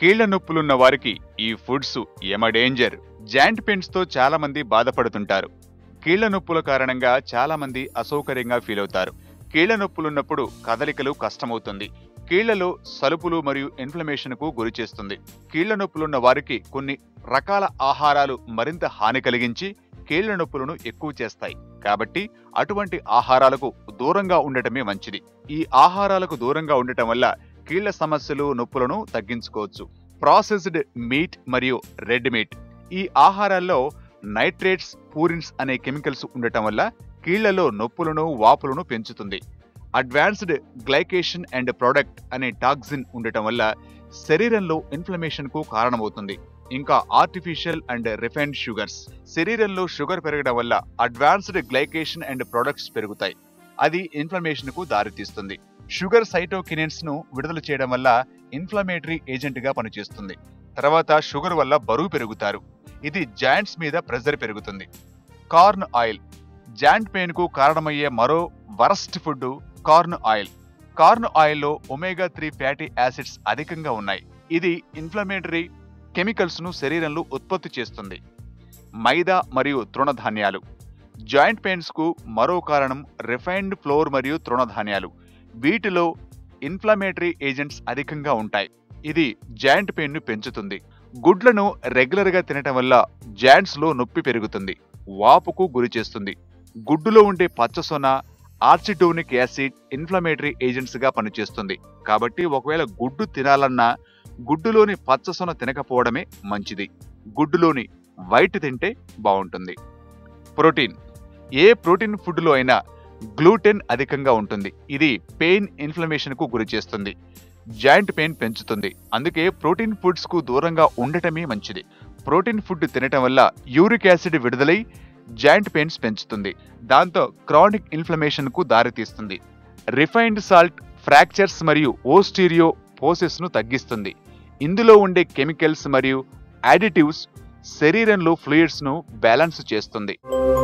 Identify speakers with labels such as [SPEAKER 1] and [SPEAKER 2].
[SPEAKER 1] కీళ్ల నొప్పులున్న వారికి ఈ ఫుడ్స్ ఎమ డేంజర్ జాయింట్ పెయిన్స్ తో చాలా మంది బాధపడుతుంటారు కీళ్ల నొప్పుల కారణంగా చాలా మంది అసౌకర్యంగా ఫీల్ అవుతారు కీళ్ల నొప్పులున్నప్పుడు కదలికలు కష్టమవుతుంది కీళ్లలో సలుపులు మరియు ఇన్ఫ్లమేషన్ కు గురి చేస్తుంది కీళ్ల నొప్పులున్న వారికి కొన్ని రకాల ఆహారాలు మరింత హాని కలిగించి కీళ్ల నొప్పులను ఎక్కువ చేస్తాయి కాబట్టి అటువంటి ఆహారాలకు దూరంగా ఉండటమే మంచిది ఈ ఆహారాలకు దూరంగా ఉండటం వల్ల కీళ్ల సమస్యలు నొప్పులను తగ్గించుకోవచ్చు ప్రాసెస్డ్ మీట్ మరియు రెడ్ మీట్ ఈ ఆహారాల్లో నైట్రేట్స్ పూరిన్స్ అనే కెమికల్స్ ఉండటం వల్ల కీళ్లలో నొప్పులను వాపులను పెంచుతుంది అడ్వాన్స్డ్ గ్లైకేషన్ అండ్ ప్రొడక్ట్ అనే టాక్సిన్ ఉండటం వల్ల శరీరంలో ఇన్ఫ్లమేషన్ కు కారణమవుతుంది ఇంకా ఆర్టిఫిషియల్ అండ్ రిఫైన్డ్ షుగర్స్ శరీరంలో షుగర్ పెరగడం వల్ల అడ్వాన్స్డ్ గ్లైకేషన్ అండ్ ప్రొడక్ట్స్ పెరుగుతాయి అది ఇన్ఫ్లమేషన్ కు దారితీస్తుంది షుగర్ సైటోకినిన్స్ ను విడుదల చేయడం వల్ల ఇన్ఫ్లమేటరీ ఏజెంట్ గా పనిచేస్తుంది తర్వాత షుగర్ వల్ల బరువు పెరుగుతారు ఇది జాయింట్స్ మీద ప్రెజర్ పెరుగుతుంది కార్న్ ఆయిల్ జాయింట్ పెయిన్ కు కారణమయ్యే మరో worst food corn oil corn ఆయిల్లో ఒమేగా త్రీ ఫ్యాటీ యాసిడ్స్ అధికంగా ఉన్నాయి ఇది ఇన్ఫ్లమేటరీ కెమికల్స్ ను శరీరంలో ఉత్పత్తి చేస్తుంది మైదా మరియు తృణధాన్యాలు జాయింట్ పెయిన్స్ కు మరో కారణం రిఫైన్డ్ ఫ్లోర్ మరియు తృణధాన్యాలు వీటిలో ఇన్ఫ్లమేటరీ ఏజెంట్స్ అధికంగా ఉంటాయి ఇది జాయింట్ పెయిన్ ను పెంచుతుంది గుడ్లను రెగ్యులర్ గా తినటం వల్ల జాయింట్స్ లో నొప్పి పెరుగుతుంది వాపుకు గురి చేస్తుంది గుడ్డులో ఉండే పచ్చసొన ఆర్చిటోనిక్ యాసిడ్ ఇన్ఫ్లమేటరీ ఏజెంట్స్ గా పనిచేస్తుంది కాబట్టి ఒకవేళ గుడ్డు తినాలన్నా గుడ్డులోని పచ్చసొన తినకపోవడమే మంచిది గుడ్డులోని వైట్ తింటే బాగుంటుంది ప్రోటీన్ ఏ ప్రోటీన్ ఫుడ్లో అయినా గ్లూటెన్ అధికంగా ఉంటుంది ఇది పెయిన్ ఇన్ఫ్లమేషన్ కు గురి చేస్తుంది జాయింట్ పెయిన్ పెంచుతుంది అందుకే ప్రోటీన్ ఫుడ్స్ కు దూరంగా ఉండటమే మంచిది ప్రోటీన్ ఫుడ్ తినటం వల్ల యూరిక్ యాసిడ్ విడుదలై జాయింట్ పెయిన్స్ పెంచుతుంది దాంతో క్రానిక్ ఇన్ఫ్లమేషన్ కు దారితీస్తుంది రిఫైన్డ్ సాల్ట్ ఫ్రాక్చర్స్ మరియు ఓస్టీరియో పోసెస్ ను తగ్గిస్తుంది ఇందులో ఉండే కెమికల్స్ మరియు యాడిటివ్స్ శరీరంలో ఫ్లూయిడ్స్ ను బ్యాలెన్స్ చేస్తుంది